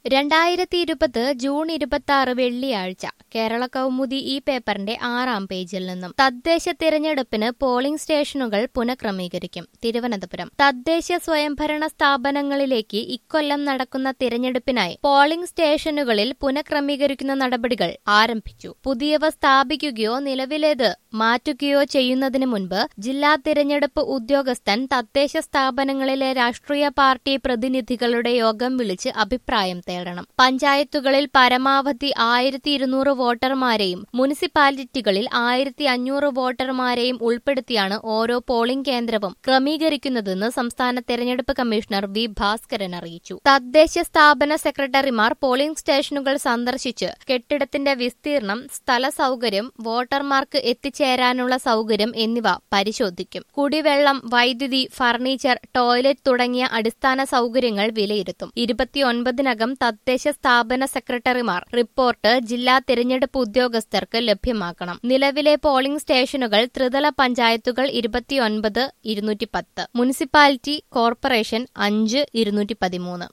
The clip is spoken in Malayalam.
രണ്ടായിരത്തി ഇരുപത് ജൂൺ ഇരുപത്തി ആറ് വെള്ളിയാഴ്ച കേരള കൗമുദി ഈ പേപ്പറിന്റെ ആറാം പേജിൽ നിന്നും തദ്ദേശ തിരഞ്ഞെടുപ്പിന് പോളിംഗ് സ്റ്റേഷനുകൾ പുനഃക്രമീകരിക്കും തിരുവനന്തപുരം തദ്ദേശ സ്വയംഭരണ സ്ഥാപനങ്ങളിലേക്ക് ഇക്കൊല്ലം നടക്കുന്ന തിരഞ്ഞെടുപ്പിനായി പോളിംഗ് സ്റ്റേഷനുകളിൽ പുനഃക്രമീകരിക്കുന്ന നടപടികൾ ആരംഭിച്ചു പുതിയവ സ്ഥാപിക്കുകയോ നിലവിലേത് മാറ്റുകയോ ചെയ്യുന്നതിന് മുൻപ് ജില്ലാ തിരഞ്ഞെടുപ്പ് ഉദ്യോഗസ്ഥൻ തദ്ദേശ സ്ഥാപനങ്ങളിലെ രാഷ്ട്രീയ പാർട്ടി പ്രതിനിധികളുടെ യോഗം വിളിച്ച് അഭിപ്രായം തേടണം പഞ്ചായത്തുകളിൽ പരമാവധി ആയിരത്തി ഇരുന്നൂറ് വോട്ടർമാരെയും മുനിസിപ്പാലിറ്റികളിൽ ആയിരത്തി അഞ്ഞൂറ് വോട്ടർമാരെയും ഉൾപ്പെടുത്തിയാണ് ഓരോ പോളിംഗ് കേന്ദ്രവും ക്രമീകരിക്കുന്നതെന്ന് സംസ്ഥാന തെരഞ്ഞെടുപ്പ് കമ്മീഷണർ വി ഭാസ്കരൻ അറിയിച്ചു തദ്ദേശ സ്ഥാപന സെക്രട്ടറിമാർ പോളിംഗ് സ്റ്റേഷനുകൾ സന്ദർശിച്ച് കെട്ടിടത്തിന്റെ വിസ്തീർണം സ്ഥല സൗകര്യം വോട്ടർമാർക്ക് എത്തിച്ചേരാനുള്ള സൗകര്യം എന്നിവ പരിശോധിക്കും കുടിവെള്ളം വൈദ്യുതി ഫർണിച്ചർ ടോയ്ലറ്റ് തുടങ്ങിയ അടിസ്ഥാന സൗകര്യങ്ങൾ വിലയിരുത്തും ഇരുപത്തിയൊൻപതിനകം തദ്ദേശ സ്ഥാപന സെക്രട്ടറിമാർ റിപ്പോർട്ട് ജില്ലാ തിരഞ്ഞെടുപ്പ് ഉദ്യോഗസ്ഥർക്ക് ലഭ്യമാക്കണം നിലവിലെ പോളിംഗ് സ്റ്റേഷനുകൾ ത്രിതല പഞ്ചായത്തുകൾ ഇരുപത്തിയൊൻപത് ഇരുന്നൂറ്റി പത്ത് മുനിസിപ്പാലിറ്റി കോർപ്പറേഷൻ അഞ്ച് ഇരുന്നൂറ്റി പതിമൂന്ന്